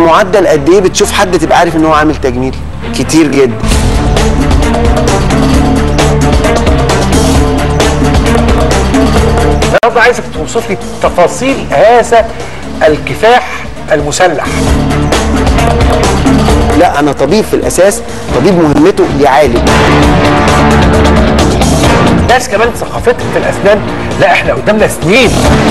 بمعدل قد ايه بتشوف حد تبقى عارف ان هو عامل تجميل كتير جدا النهارده عايزك توصف لي تفاصيل هذا الكفاح المسلح لا انا طبيب في الاساس طبيب مهمته يعالج ناس كمان ثقافتهم في الاسنان لا احنا قدامنا سنين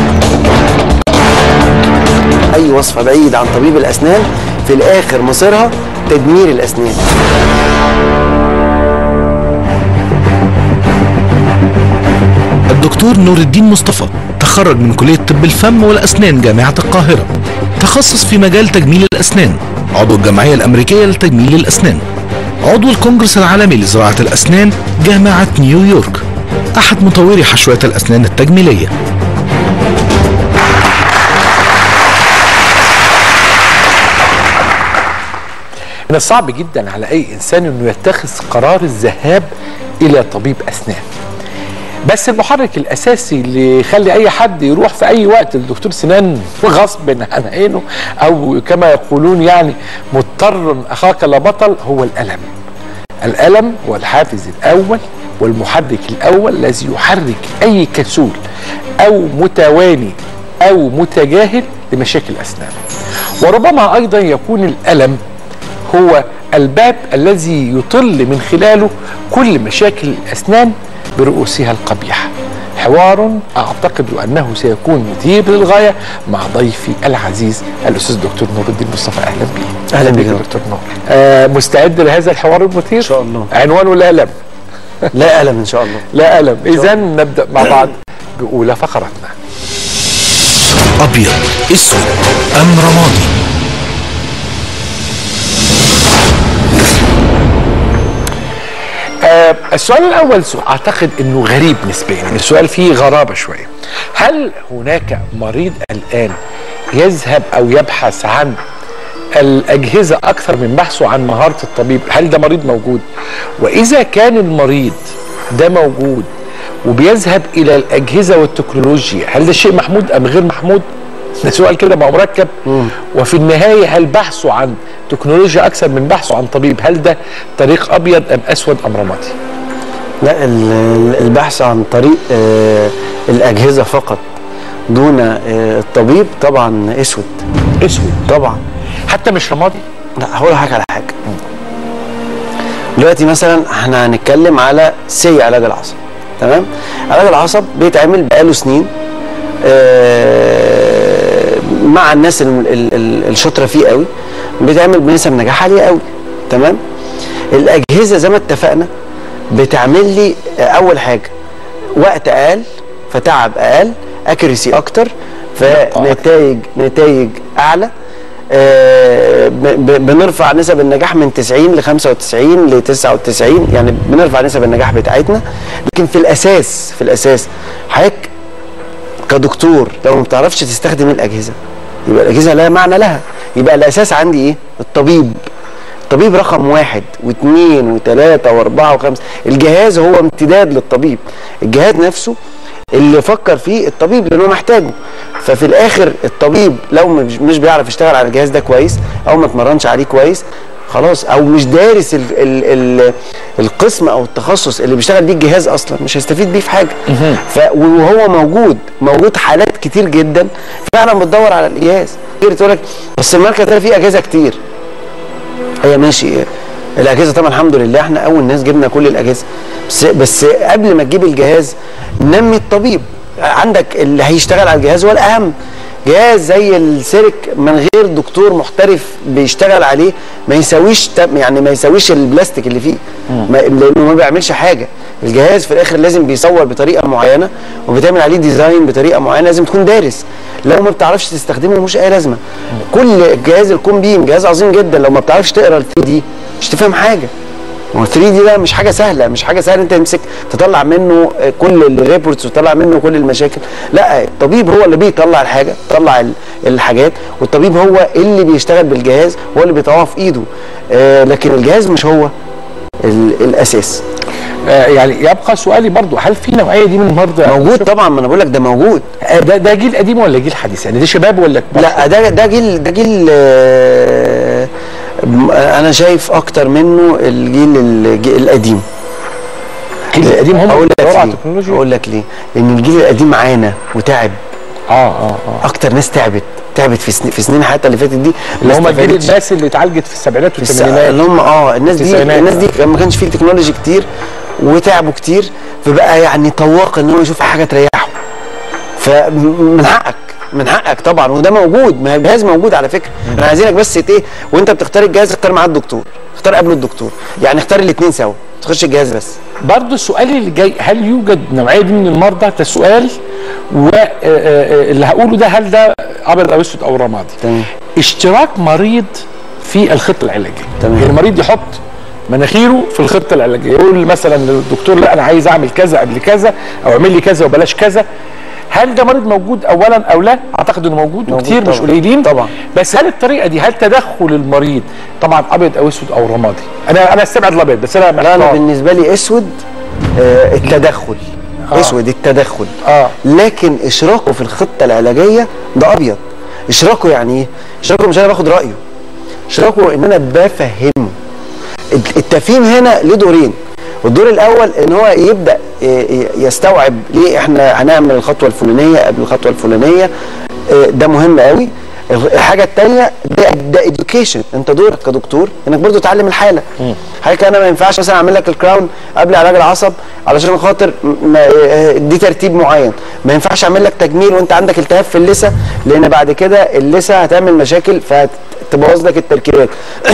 اي وصفه بعيد عن طبيب الاسنان في الاخر مصيرها تدمير الاسنان الدكتور نور الدين مصطفى تخرج من كلية طب الفم والأسنان جامعة القاهرة تخصص في مجال تجميل الأسنان عضو الجمعية الأمريكية لتجميل الأسنان عضو الكونجرس العالمي لزراعة الأسنان جامعة نيويورك أحد مطوري حشوات الأسنان التجميلية من الصعب جدا على اي انسان انه يتخذ قرار الذهاب الى طبيب اسنان بس المحرك الاساسي اللي يخلي اي حد يروح في اي وقت لدكتور سنان غصب عن عينه او كما يقولون يعني مضطر اخاك لا بطل هو الالم الالم هو الحافز الاول والمحرك الاول الذي يحرك اي كسول او متواني او متجاهل لمشاكل الاسنان وربما ايضا يكون الالم هو الباب الذي يطل من خلاله كل مشاكل الاسنان برؤوسها القبيحه حوار اعتقد انه سيكون مثير للغايه مع ضيفي العزيز الاستاذ دكتور نور الدين مصطفى اهلا بك أهلا بك. دكتور نور آه مستعد لهذا الحوار المثير ان شاء الله. عنوانه لا الم لا الم ان شاء الله لا الم اذا نبدا مع بعض باولى فقراتنا أبيض أسود أم رمادي آه السؤال الاول سؤال اعتقد انه غريب نسبيا يعني السؤال فيه غرابه شويه هل هناك مريض الان يذهب او يبحث عن الاجهزه اكثر من بحثه عن مهاره الطبيب هل ده مريض موجود واذا كان المريض ده موجود وبيذهب الى الاجهزه والتكنولوجيا هل ده شيء محمود ام غير محمود ده سؤال كده ما هو مركب وفي النهايه هل بحثه عن تكنولوجيا اكثر من بحثه عن طبيب هل ده طريق ابيض ام اسود ام رمادي لا ال- البحث عن طريق آه، الاجهزه فقط دون آه، الطبيب طبعا اسود اسود طبعا حتى مش رمادي لا هقول لحضرتك على حاجه دلوقتي مثلا احنا هنتكلم على سي علاج العصب تمام علاج العصب بيتعمل بقاله سنين آه، مع الناس ال- ال- ال- الشاطره فيه قوي بيتعمل بنسب نجاح عاليه قوي تمام الاجهزه زي ما اتفقنا بتعمل لي آه، اول حاجه وقت اقل فتعب اقل اكيرسي اكتر فنتائج نتائج اعلى آه، ب- ب- بنرفع نسب النجاح من 90 ل 95 ل 99 يعني بنرفع نسب النجاح بتاعتنا لكن في الاساس في الاساس حضرتك كدكتور لو ما بتعرفش تستخدم الاجهزه يبقى الاجهزه لا معنى لها يبقى الاساس عندي ايه الطبيب الطبيب رقم واحد واثنين وثلاثة واربعة وخمسة الجهاز هو امتداد للطبيب الجهاز نفسه اللي فكر فيه الطبيب لانه محتاجه ففي الاخر الطبيب لو مش مش بيعرف يشتغل على الجهاز ده كويس او ما اتمرنش عليه كويس خلاص او مش دارس ال ال ال القسم او التخصص اللي بيشتغل بيه الجهاز اصلا مش هيستفيد بيه في حاجه ف وهو موجود موجود حالات كتير جدا فعلا بتدور على الجهاز كتير تقول لك بس الماركه ده فيه اجهزه كتير هي ماشي الاجهزه طبعا الحمد لله احنا اول ناس جبنا كل الاجهزه بس بس قبل ما تجيب الجهاز نمي الطبيب عندك اللي هيشتغل على الجهاز هو الاهم جهاز زي السيرك من غير دكتور محترف بيشتغل عليه ما يساويش تم- يعني ما يساويش البلاستيك اللي فيه ما لانه ما بيعملش حاجه الجهاز في الاخر لازم بيصور بطريقه معينه وبتعمل عليه ديزاين بطريقه معينه لازم تكون دارس لو ما بتعرفش تستخدمه مش اي لازمه كل جهاز الكون بيم جهاز عظيم جدا لو ما بتعرفش تقرا ال 3 دي مش تفهم حاجه ما هو 3 دي ده مش حاجه سهله مش حاجه سهله انت تمسك تطلع منه كل الريبورتس وتطلع منه كل المشاكل لا الطبيب هو اللي بيطلع الحاجه يطلع ال- الحاجات والطبيب هو اللي بيشتغل بالجهاز هو اللي بيطوع في ايده آه لكن الجهاز مش هو ال- الاساس آه يعني يبقى سؤالي برضو هل في نوعيه دي من المرضى موجود طبعا ما انا بقول لك ده موجود آه ده ده جيل قديم ولا جيل حديث يعني ده شباب ولا كبار؟ لا ده ده جيل ده جيل آه، م- انا شايف اكتر منه الجيل الج- القديم الجيل القديم هم اقول اللي لك بيدوروا على ليه التكنولوجيا اقول لك ليه لان الجيل القديم عانى وتعب اه اه اه اكتر ناس تعبت تعبت في سنين في سنين حياتها اللي فاتت دي اللي ما هم الجيل استفادتش. الناس اللي اتعالجت في السبعينات في الس- والثمانينات اللي هم اه الناس دي التسعينات. الناس دي ما كانش فيه تكنولوجي كتير وتعبوا كتير فبقى يعني طواق ان هو يشوف حاجه تريحه فمن حقك من حقك طبعا وده موجود ما هي الجهاز موجود على فكره انا عايزينك بس ايه وانت بتختار الجهاز اختار معاه الدكتور اختار قبله الدكتور يعني اختار الاثنين سوا تخش الجهاز بس برضه السؤال اللي جاي هل يوجد نوعيه دي من المرضى ده سؤال واللي هقوله ده هل ده ابيض او اسود او رمادي تمام. اشتراك مريض في الخطه العلاجيه تمام. يعني المريض يحط مناخيره في الخطه العلاجيه يقول مثلا للدكتور لا انا عايز اعمل كذا قبل كذا او اعمل لي كذا وبلاش كذا هل ده مريض موجود اولا او لا اعتقد انه موجود, موجود وكتير مش طبعاً. قليلين طبعاً. بس هل الطريقه دي هل تدخل المريض طبعا ابيض او اسود او رمادي انا انا استبعد الابيض بس انا لا انا محتار. بالنسبه لي اسود آه التدخل آه. اسود التدخل اه لكن اشراكه في الخطه العلاجيه ده ابيض اشراكه يعني ايه اشراكه مش انا باخد رايه اشراكه ان انا بفهمه الت- التفهيم هنا له دورين الدور الاول ان هو يبدا ي- ي- يستوعب ليه احنا هنعمل الخطوه الفلانيه قبل الخطوه الفلانيه اه، ده مهم قوي الحاجه الثانيه ده ده اديوكيشن انت دورك كدكتور انك برضو تعلم الحاله حضرتك انا ما ينفعش مثلا اعمل لك الكراون قبل علاج العصب علشان خاطر م- ما- اه، دي ترتيب معين ما ينفعش اعمل لك تجميل وانت عندك التهاب في اللثه لان بعد كده اللثه هتعمل مشاكل فتبوظ لك التركيبات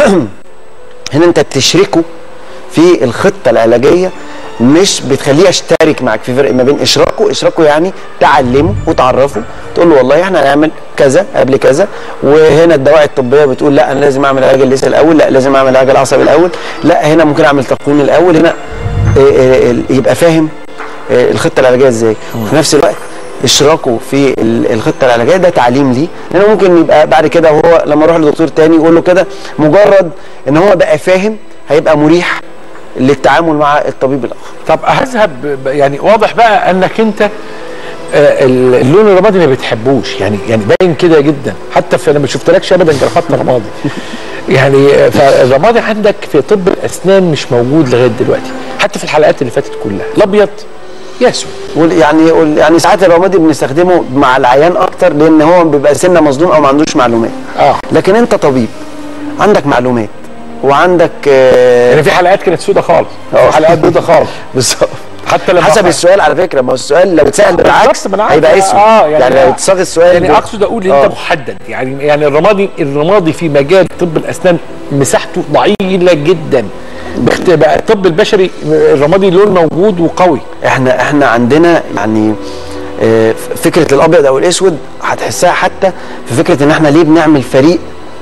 هنا انت بتشركه في الخطه العلاجيه مش بتخليه يشترك معاك في فرق ما بين اشراكه اشراكه يعني تعلمه وتعرفه تقول له والله احنا هنعمل كذا قبل كذا وهنا الدواعي الطبيه بتقول لا انا لازم اعمل علاج اللثه الاول لا لازم اعمل علاج العصب الاول لا هنا ممكن اعمل تقويم الاول هنا اه، اه، اه، يبقى فاهم اه، الخطه العلاجيه ازاي وفي نفس الوقت اشراكه في ال- الخطه العلاجيه ده تعليم ليه لانه ممكن يبقى بعد كده هو لما يروح لدكتور تاني يقول له كده مجرد ان هو بقى فاهم هيبقى مريح للتعامل مع الطبيب الاخر طب هذهب ب- يعني واضح بقى انك انت آه، ال- اللون الرمادي ما بتحبوش يعني يعني باين كده جدا حتى في انا ما شفتلكش ابدا جرافات رمادي يعني آه، فالرمادي عندك في طب الاسنان مش موجود لغايه دلوقتي حتى في الحلقات اللي فاتت كلها الابيض يا اسود وال- يعني وال- يعني ساعات الرمادي بنستخدمه مع العيان اكتر لان هو بيبقى سنه مظلوم او ما عندوش معلومات اه لكن انت طبيب عندك معلومات وعندك آه، يعني في حلقات كانت سودة خالص آه. في حلقات بيضة خالص بالظبط حتى لما حسب السؤال على فكره ما هو السؤال لو اتسال بالعكس بالظبط، ما أنا عارف. هيبقى اسود اه يعني, يعني لو اتصاغ السؤال يعني ب- اقصد اقول ان آه. انت محدد يعني يعني الرمادي الرمادي في مجال طب الاسنان مساحته ضئيله جدا باخت- بقى الطب البشري الرمادي لون موجود وقوي احنا احنا عندنا يعني آه، فكره الابيض او الاسود هتحسها حتى في فكره ان احنا ليه بنعمل فريق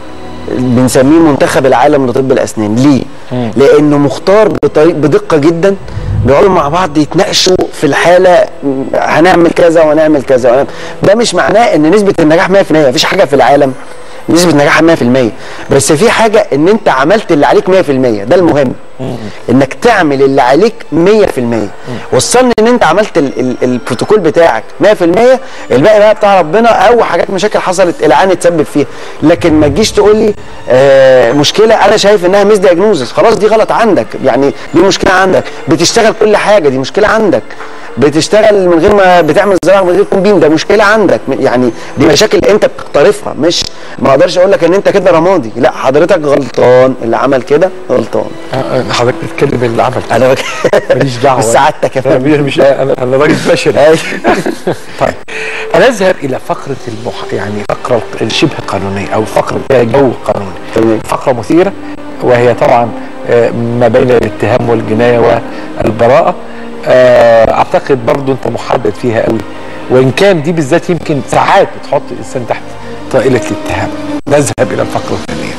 بنسميه منتخب العالم لطب الاسنان ليه لانه مختار بطريق بدقه جدا بيقعدوا مع بعض يتناقشوا في الحاله م، هنعمل كذا وهنعمل كذا وهنعمل. ده مش معناه ان نسبه النجاح 100% مفيش حاجه في العالم نسبه نجاحها 100% بس في حاجه ان انت عملت اللي عليك 100% ده المهم انك تعمل اللي عليك 100% وصلني ان انت عملت ال ال البروتوكول بتاعك 100% الباقي بقى بتاع ربنا او حاجات مشاكل حصلت العان اتسبب فيها لكن ما تجيش تقول لي آه مشكله انا شايف انها ميس دايجنوزس خلاص دي غلط عندك يعني دي مشكله عندك بتشتغل كل حاجه دي مشكله عندك بتشتغل من غير ما بتعمل زراعه من غير كومبين ده مشكله عندك يعني دي مشاكل انت بتقترفها مش ما اقدرش اقول لك ان انت كده رمادي لا حضرتك غلطان اللي عمل كده غلطان حضرتك بتتكلم اللي عمل انا بك... ماليش دعوه مش سعادتك يا أنا فندم مش انا انا راجل بشري أيوة. طيب هنذهب الى فقره المح... يعني فقره الشبه قانونيه او فقره فيها جو قانوني تمام. فقره مثيره وهي طبعا آه، ما بين الاتهام والجنايه والبراءه آه، اعتقد برضو انت محدد فيها قوي وان كان دي بالذات يمكن ساعات بتحط الانسان تحت طائله الاتهام نذهب الى الفقره الثانيه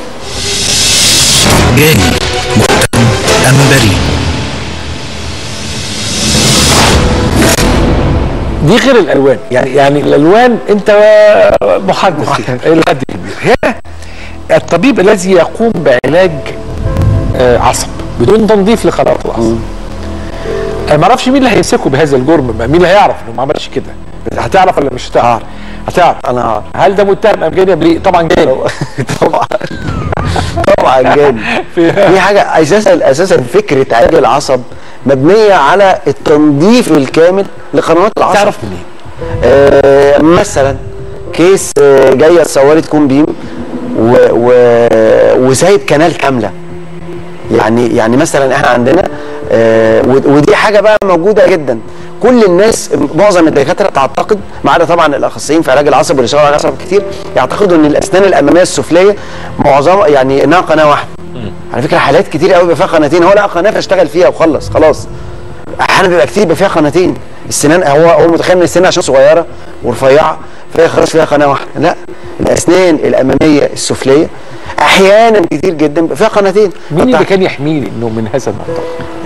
جاني متهم أم بريء دي غير الالوان يعني يعني الالوان انت محدد فيها الى حد كبير هنا الطبيب الذي يقوم بعلاج آه، عصب بدون تنظيف لقناه العصب انا ما اعرفش مين اللي هيمسكه بهذا الجرم مين اللي هيعرف انه ما عملش كده هتعرف ولا مش هتعرف هتعرف انا هعرف. هل ده متهم ام جاني بريء طبعا جاني طبعا طبعا جامد في حاجه اساسا اساسا فكره علاج العصب مبنيه على التنظيف الكامل لقنوات العصب تعرف منين آه مثلا كيس آه جايه اتصورت كون بيم و و وسايب كنال كامله يعني يعني مثلا احنا عندنا آه ود- ودي حاجه بقى موجوده جدا كل الناس معظم الدكاتره تعتقد ما عدا طبعا الاخصائيين في علاج العصب واللي شغالين على العصب كتير يعتقدوا ان الاسنان الاماميه السفليه معظمها يعني انها قناه واحده على فكره حالات كتير قوي بيبقى فيها قناتين هو لقى قناه فاشتغل فيها وخلص خلاص احيانا بيبقى كتير يبقى فيها قناتين السنان هو هو متخيل ان السنان عشان صغيره ورفيعه فهي خلاص فيها قناه واحده لا الاسنان الاماميه السفليه احيانا كتير جدا بيبقى فيها قناتين مين اللي فبتاع- كان يحميني انه من هذا المعتقد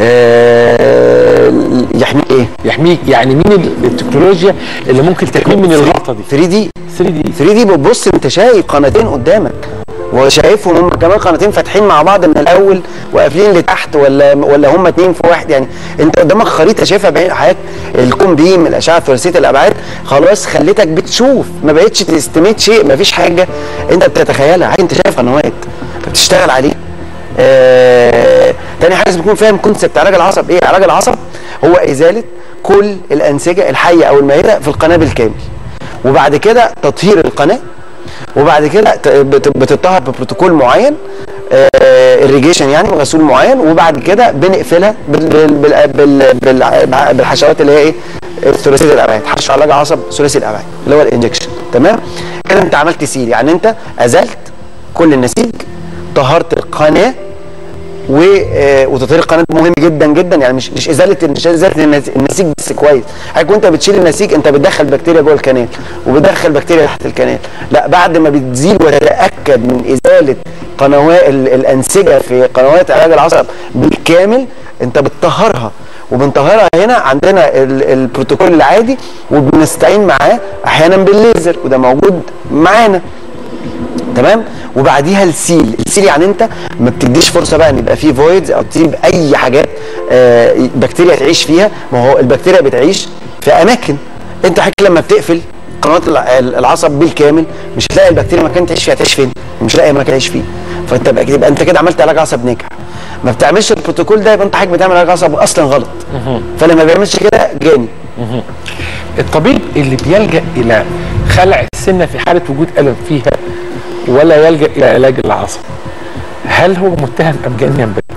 آه، يحميك ايه يحميك يعني مين ال- التكنولوجيا اللي ممكن تحميه من الغلطه دي 3 دي 3 دي 3 دي بتبص انت شايف قناتين قدامك وشايفهم هم كمان قناتين فاتحين مع بعض من الاول وقافلين لتحت ولا ولا هم اتنين في واحد يعني انت قدامك خريطه شايفها بعين حضرتك الكون بيم الاشعه ثلاثيه الابعاد خلاص خلتك بتشوف ما بقتش تستميت شيء ما فيش حاجه انت بتتخيلها حاجه انت شايف قنوات انت بتشتغل عليه آه تاني حاجه لازم تكون فاهم كونسبت علاج العصب ايه علاج العصب هو ازاله كل الانسجه الحيه او الميته في القناه بالكامل وبعد كده تطهير القناه وبعد كده ت- بت- بتطهر ببروتوكول معين الريجيشن يعني غسول معين وبعد كده بنقفلها بال بال بال بال بال بالحشوات اللي هي ايه ثلاثيه الابعاد حشو علاج عصب ثلاثي الابعاد اللي هو الانجكشن تمام كده انت عملت سيل يعني انت ازلت كل النسيج طهرت القناه و آه، وتطهير القناه مهم جدا جدا يعني مش مش ازاله مش ازاله النس- النسيج بس كويس حضرتك وانت بتشيل النسيج انت بتدخل بكتيريا جوه الكنال وبتدخل بكتيريا تحت الكنال لا بعد ما بتزيل وتتاكد من ازاله قنوات ال- الانسجه في قنوات علاج العصب بالكامل انت بتطهرها وبنطهرها هنا عندنا ال- البروتوكول العادي وبنستعين معاه احيانا بالليزر وده موجود معانا تمام وبعديها السيل السيل يعني انت ما بتديش فرصه بقى ان يبقى فيه فويدز او تسيب اي حاجات آه بكتيريا تعيش فيها ما هو البكتيريا بتعيش في اماكن انت حضرتك لما بتقفل قنوات الع- العصب بالكامل مش هتلاقي البكتيريا مكان تعيش فيه هتعيش فين مش لاقي مكان تعيش فيه فانت بقى يبقى انت كده عملت علاج عصب ناجح ما بتعملش البروتوكول ده يبقى انت حضرتك بتعمل علاج عصب اصلا غلط فلما بيعملش كده جاني الطبيب اللي بيلجا الى خلع السنه في حاله وجود الم فيها ولا يلجا الى علاج العصب هل هو متهم ام جانيا بريء؟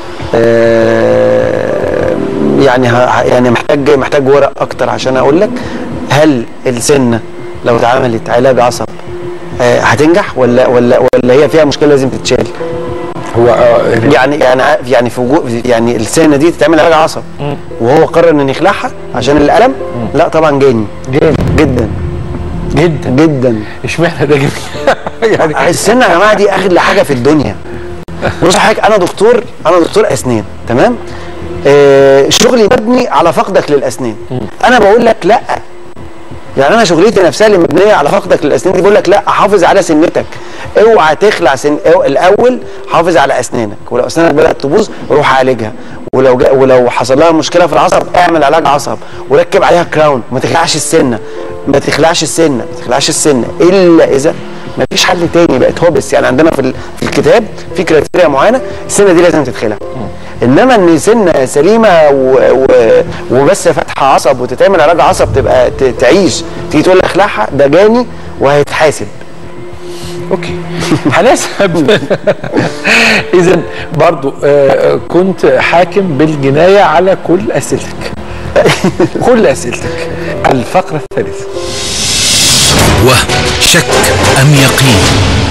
آه، يعني ه- ه- يعني محتاج محتاج ورق اكتر عشان اقول لك هل السنه لو اتعملت علاج عصب آه، هتنجح ولا ولا ولا هي فيها مشكله لازم تتشال هو آه، يعني يعني ع- يعني في وجود يعني السنه دي تتعمل علاج عصب وهو قرر انه يخلعها عشان الالم لا طبعا جاني جاني جدا جدا جدا اشمعنى ده جميل يعني السنه يا جماعه دي اغلى حاجه في الدنيا بص حضرتك انا دكتور انا دكتور اسنان تمام آه شغلي مبني على فقدك للاسنان انا بقول لك لا يعني انا شغلتي نفسها اللي مبنيه على فقدك للاسنان دي بقول لك لا حافظ على سنتك اوعى تخلع سن أو الاول حافظ على اسنانك ولو اسنانك بدات تبوظ روح عالجها ولو جا ولو حصل لها مشكله في العصب اعمل علاج عصب وركب عليها كراون ما تخلعش السنه ما تخلعش السنه ما تخلعش السنه الا اذا ما فيش حل تاني بقت هوبس يعني عندنا في, ال- في الكتاب في كريتيريا معينه السنه دي لازم تتخلع انما ان سنه سليمه و... و... وبس فاتحه عصب وتتعمل علاج عصب تبقى ت... تعيش تيجي تقول لي اخلعها ده جاني وهيتحاسب اوكي هنسحب اذا برضو آه، كنت حاكم بالجنايه على كل اسئلتك كل اسئلتك الفقره الثالثه وهم شك أم يقين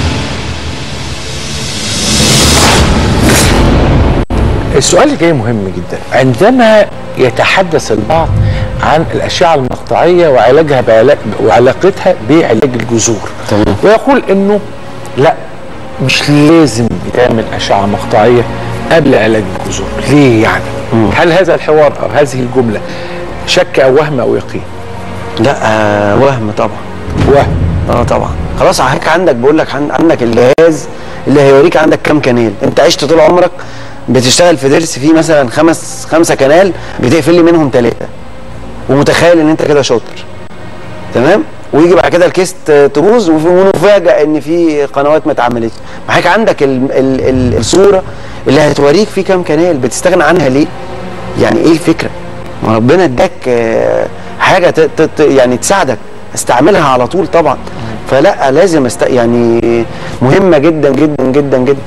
السؤال اللي جاي مهم جدا عندما يتحدث البعض عن الأشعة المقطعية وعلاجها بعلاج وعلاقتها بعلاج الجذور تمام. ويقول انه لا مش لازم يتعمل أشعة مقطعية قبل علاج الجذور ليه يعني هل هذا الحوار أو هذه الجملة شك أو وهم أو يقين لا آه وهم طبعا وهم اه طبعا خلاص حضرتك عندك بقول لك عن- عندك الجهاز اللي هيوريك عندك كام كنال انت عشت طول عمرك بتشتغل في ضرس فيه مثلا خمس خمسه كنال بتقفل لي منهم ثلاثه ومتخيل ان انت كده شاطر تمام ويجي بعد كده الكيس ت- تبوظ وف- ونفاجئ ان في قنوات ما اتعملتش ما حضرتك عندك ال ال ال الصوره اللي هتوريك في كام كنال بتستغنى عنها ليه؟ يعني ايه الفكره؟ ما ربنا اداك آه، حاجه ت ت ت يعني تساعدك استعملها على طول طبعا فلا لازم است يعني مهمه جدا جدا جدا جدا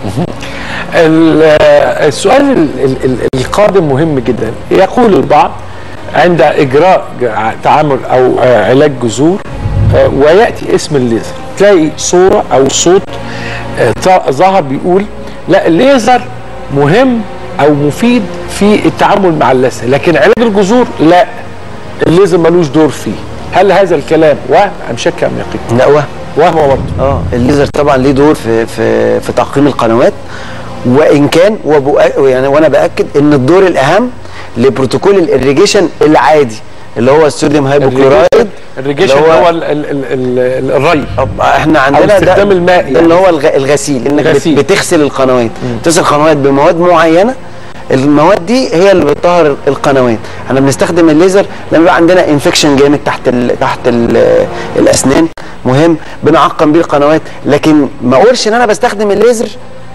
ال- السؤال ال- ال- ال- القادم مهم جدا يقول البعض عند اجراء ج- تعامل او آه، علاج جذور آه، وياتي اسم الليزر تلاقي صوره او صوت آه، ط- ظهر بيقول لا الليزر مهم او مفيد في التعامل مع اللثه لكن علاج الجذور لا الليزر ملوش دور فيه هل هذا الكلام وهم ام شك ام يقين لا وهم وهم برضه اه الليزر طبعا ليه دور في في في تعقيم القنوات وان كان وبؤ- يعني وانا باكد ان الدور الاهم لبروتوكول الاريجيشن العادي اللي هو الصوديوم هايبوكلورايد الريجيشن اللي هو ال- ال- ال- ال- الري طب احنا عندنا ده- استخدام الماء ده يعني. اللي هو الغ- الغسيل انك بت- غسيل. بتغسل القنوات تغسل القنوات بمواد معينه المواد دي هي اللي بتطهر القنوات احنا بنستخدم الليزر لما يبقى عندنا انفكشن جامد تحت ال تحت ال الاسنان مهم بنعقم بيه القنوات لكن ما اقولش ان انا بستخدم الليزر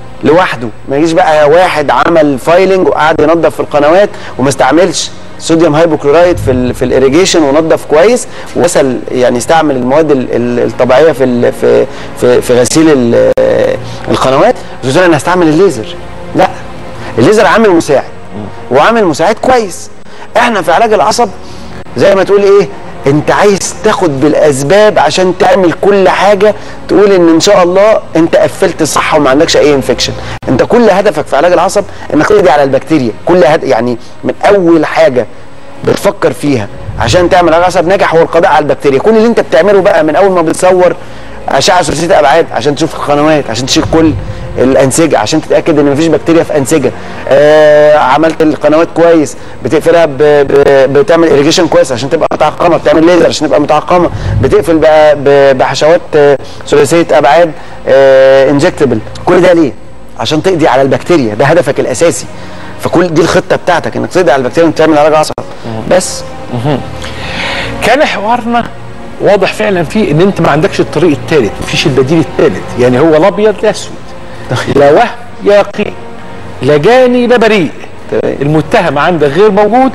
لوحده ما يجيش بقى واحد عمل فايلنج وقعد ينظف في القنوات وما استعملش صوديوم هايبوكلورايد في ال في الاريجيشن ونظف كويس وغسل يعني استعمل المواد ال- ال- الطبيعيه في ال في في, في غسيل ال- القنوات وتقول انا هستعمل الليزر لا الليزر عامل مساعد وعامل مساعد كويس احنا في علاج العصب زي ما تقول ايه انت عايز تاخد بالاسباب عشان تعمل كل حاجه تقول ان ان شاء الله انت قفلت صح وما عندكش اي انفكشن انت كل هدفك في علاج العصب انك تقضي على البكتيريا كل هد... يعني من اول حاجه بتفكر فيها عشان تعمل علاج عصب ناجح هو القضاء على البكتيريا كل اللي انت بتعمله بقى من اول ما بتصور اشعه ثلاثيه ابعاد عشان تشوف القنوات عشان تشيل كل الانسجه عشان تتاكد ان مفيش بكتيريا في انسجه آه عملت القنوات كويس بتقفلها ب... ب... بتعمل اريجيشن كويس عشان تبقى متعقمه بتعمل ليزر عشان تبقى متعقمه بتقفل بقى ب... بحشوات آه، ثلاثيه ابعاد آه انجكتبل كل ده ليه عشان تقضي على البكتيريا ده هدفك الاساسي فكل دي الخطه بتاعتك انك تقضي على البكتيريا وتعمل علاج عصب بس كان حوارنا واضح فعلا فيه ان انت ما عندكش الطريق الثالث مفيش البديل الثالث يعني هو لا ابيض لا اسود لا وهم يا يقين لا جاني لا بريء تمام. المتهم عندك غير موجود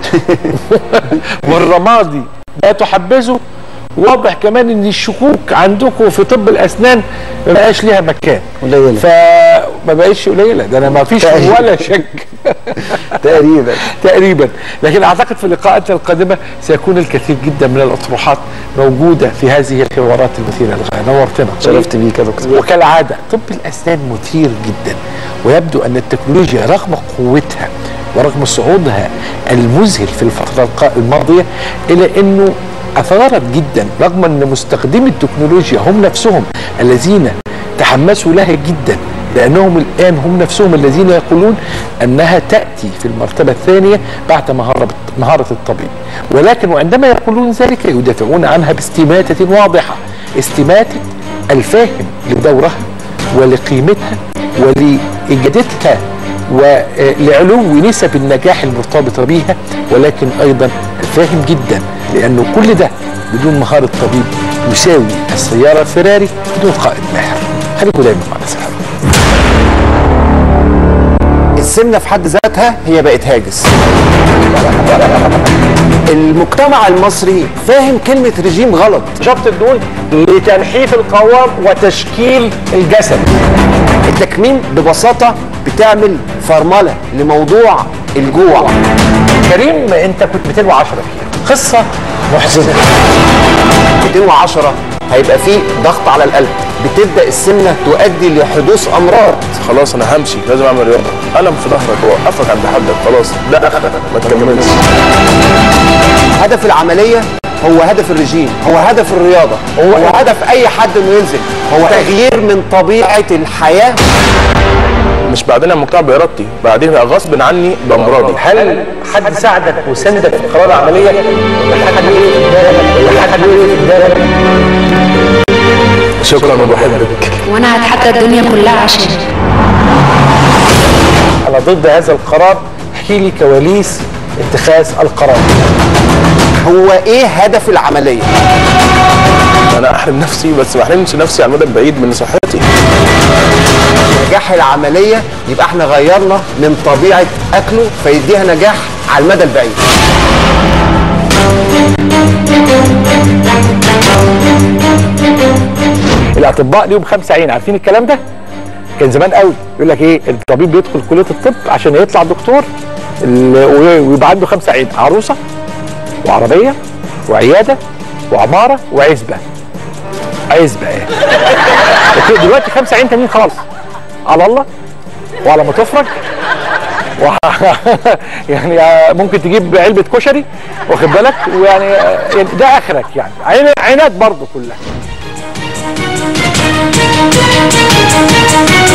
والرمادي لا تحبذه واضح كمان ان الشكوك عندكم في طب الاسنان ما بقاش ليها مكان قليلة. فما بقاش قليله ده انا ما فيش تقريبا. ولا شك تقريبا تقريبا لكن اعتقد في لقاءاتنا القادمه سيكون الكثير جدا من الاطروحات موجوده في هذه الحوارات المثيره للغايه نورتنا شرفت بيك يا دكتور وكالعاده طب الاسنان مثير جدا ويبدو ان التكنولوجيا رغم قوتها ورغم صعودها المذهل في الفتره الق- الماضيه الا انه اثارت جدا رغم ان مستخدمي التكنولوجيا هم نفسهم الذين تحمسوا لها جدا لانهم الان هم نفسهم الذين يقولون انها تاتي في المرتبه الثانيه بعد مهاره مهاره الطبيب ولكن وعندما يقولون ذلك يدافعون عنها باستماته واضحه استماته الفاهم لدورها ولقيمتها ولإجادتها ولعلو نسب النجاح المرتبطة بيها ولكن أيضا الفاهم جدا لأنه كل ده بدون مهارة طبيب يساوي السيارة الفراري بدون قائد ماهر خليكم دايما معنا سلام السمنه في حد ذاتها هي بقت هاجس المجتمع المصري فاهم كلمه رجيم غلط شفط الدهون لتنحيف القوام وتشكيل الجسد التكميم ببساطه بتعمل فرمله لموضوع الجوع كريم انت كنت 210 كيلو قصه محزنه 210 هيبقى فيه ضغط على القلب بتبدا السمنه تؤدي لحدوث امراض خلاص انا همشي لازم اعمل رياضه الم في ظهرك وقفك عند حدك خلاص ده اخرك ما تكملش هدف العمليه هو هدف الرجيم هو هدف الرياضه هو, هو هدف اي حد انه ينزل هو تغيير من طبيعه الحياه مش بعدين المجتمع بارادتي بعدين بقى غصب عني بامراضي هل حد ساعدك وسندك في القرار العمليه ولا حد وقف قدامك ولا حد وقف قدامك شكرا وبحبك وانا هتحدى الدنيا كلها عشانك انا ضد هذا القرار احكي لي كواليس اتخاذ القرار هو ايه هدف العمليه انا احرم نفسي بس ما احرمش نفسي على المدى البعيد من صحتي نجاح العمليه يبقى احنا غيرنا من طبيعه اكله فيديها نجاح على المدى البعيد الاطباء ليهم خمسة عين عارفين الكلام ده كان زمان قوي يقول لك ايه الطبيب بيدخل كليه الطب عشان يطلع دكتور ال- ويبقى عنده خمسة عين عروسه وعربيه وعياده وعماره وعزبه عزبه ايه لكن دلوقتي خمسة عين تانيين خالص على الله وعلى ما تفرج و... يعني ممكن تجيب علبه كشري واخد بالك ويعني يعني ده اخرك يعني عين عينات برضه كلها